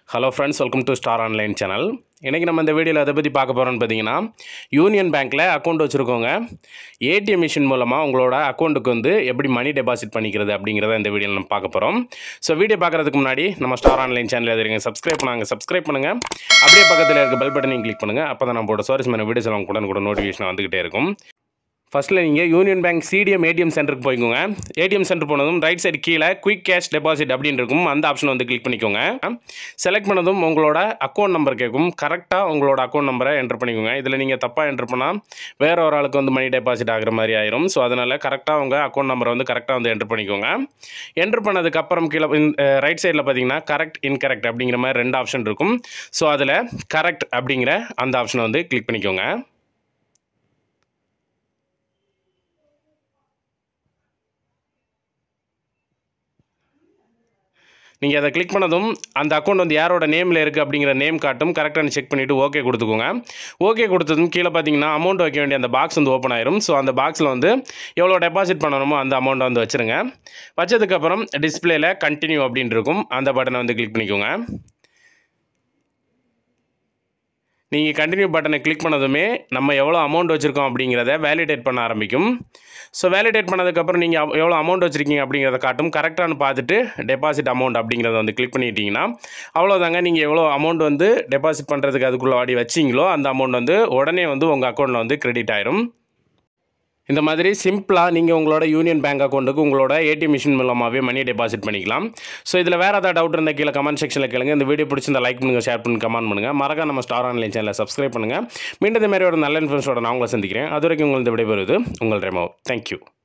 hello friends welcome to star online channel இன்றைக்கி நம்ம இந்த வீடியோவில் எதை பற்றி பார்க்க போகிறோம்னு பார்த்தீங்கன்னா யூனியன் பேங்க்கில் அக்கௌண்ட் வச்சுருக்கோங்க ஏடிஎம் மிஷின் மூலமாக உங்களோட அக்கௌண்ட்டுக்கு வந்து எப்படி மணி டெபாசிட் பண்ணிக்கிறது அப்படிங்கிறத இந்த வீடியோவில் நம்ம பார்க்க போகிறோம் ஸோ வீடியோ பார்க்குறதுக்கு முன்னாடி நம்ம ஸ்டார் ஆன்லைன் சேனல் எதிர்ங்க சப்ஸ்கிரைப் பண்ணாங்க சப்ஸ்கிரைப் பண்ணுங்கள் அப்படியே பக்கத்தில் இருக்க பெல் பட்டனையும் கிளிக் பண்ணுங்கள் அப்போ தான் நம்மளோட சுவாரஸ்யமான வீடியோஸ் எல்லாம் உடனே கூட நோட்டிஃபிகேஷன் வந்துகிட்டே இருக்கும் ஃபஸ்ட்டில் நீங்கள் யூனியன் பேங்க் சிடிஎம் ஏடிஎம் சென்டருக்கு போய்க்கோங்க ஏடிஎம் சென்டர் போனதும் ரைட் சைடு கீழே குயிக் கேஷ் டெபாசிட் அப்படின்னு இருக்கும் அந்த ஆப்ஷன் வந்து கிளிக் பண்ணிக்கோங்க செலக்ட் பண்ணதும் உங்களோட அக்கௌண்ட் நம்பர் கேட்கும் கரெக்டாக உங்களோட அக்கௌண்ட் நம்பரை என்டர் பண்ணிக்கோங்க இதில் நீங்கள் தப்பாக என்டர் பண்ணால் வேற ஒரு ஆளுக்கு வந்து மணி டெபாசிட் ஆகிற மாதிரி ஆயிரும் ஸோ அதனால் கரெக்டாக உங்கள் அக்கௌண்ட் நம்பரை வந்து கரெக்டாக வந்து என்டர் பண்ணிக்கோங்க என்டர் பண்ணதுக்கப்புறம் கீழே ரைட் சைடில் பார்த்தீங்கன்னா கரெக்ட் இன்கரெக்ட் அப்படிங்கிற மாதிரி ரெண்டு ஆப்ஷன் இருக்கும் ஸோ அதில் கரெக்ட் அப்படிங்கிற அந்த ஆப்ஷனை வந்து கிளிக் பண்ணிக்கோங்க நீங்கள் அதை கிளிக் பண்ணதும் அந்த அக்கௌண்ட் வந்து யாரோட நேமில் இருக்குது அப்படிங்கிற நேம் காட்டும் கரெக்டானு செக் பண்ணிவிட்டு ஓகே கொடுத்துக்கோங்க ஓகே கொடுத்ததும் கீழே பார்த்தீங்கன்னா அமௌண்ட் வைக்க வேண்டிய அந்த பாக்ஸ் வந்து ஓப்பன் ஆயிரும் ஸோ அந்த பாக்ஸில் வந்து எவ்வளோ டெபாசிட் பண்ணணுமோ அந்த அமௌண்ட்டை வந்து வச்சுருங்க வச்சதுக்கப்புறம் டிஸ்பிளேல கண்டினியூ அப்படின்னு இருக்கும் அந்த பட்டனை வந்து கிளிக் பண்ணிக்கோங்க நீங்கள் கண்டினியூ பட்டனை கிளிக் பண்ணதுமே நம்ம எவ்வளோ அமௌண்ட் வச்சுருக்கோம் அப்படிங்கிறத வேலிடேட் பண்ண ஆரம்பிக்கும் ஸோ வேலிடேட் பண்ணதுக்கப்புறம் நீங்கள் எவ்வளோ அமௌண்ட் வச்சுருக்கீங்க அப்படிங்கிறத காட்டும் கரெக்டானு பார்த்துட்டு டெபாசிட் அமௌண்ட் அப்படிங்கிறத வந்து கிளிக் பண்ணிட்டீங்கன்னா அவ்வளோதாங்க நீங்கள் எவ்வளோ அமௌண்ட் வந்து டெபாசிட் பண்ணுறதுக்கு அதுக்குள்ளே வாடி வச்சிங்களோ அந்த அமௌண்ட் வந்து உடனே வந்து உங்கள் அக்கௌண்ட்டில் வந்து கிரெடிட் ஆயிரும் இந்த மாதிரி சிம்பிளாக நீங்கள் உங்களோட யூனியன் பேங்க் அக்கௌண்ட்டுக்கு உங்களோட ஏடிஎம் மிஷின் மூலமாகவே மணி டெபாசிட் பண்ணிக்கலாம் ஸோ இதில் வேறு ஏதாவது டவுட் இருந்தால் கீழே கமெண்ட் செக்ஷனில் கேளுங்க இந்த வீடியோ பிடிச்சிருந்தா லைக் பண்ணுங்கள் ஷேர் பண்ணி கமெண்ட் பண்ணுங்கள் மறக்காம நம்ம ஸ்டார் ஆன்லைன் சேனலை சப்ஸ்கிரைப் பண்ணுங்கள் மீண்டும் இந்த மாதிரி ஒரு நல்ல இன்ஃபர்மேஷனோட நான் உங்களை சந்திக்கிறேன் அது வரைக்கும் உங்களுக்கு விடைபெறுவது உங்கள் ரெமோ தேங்க்யூ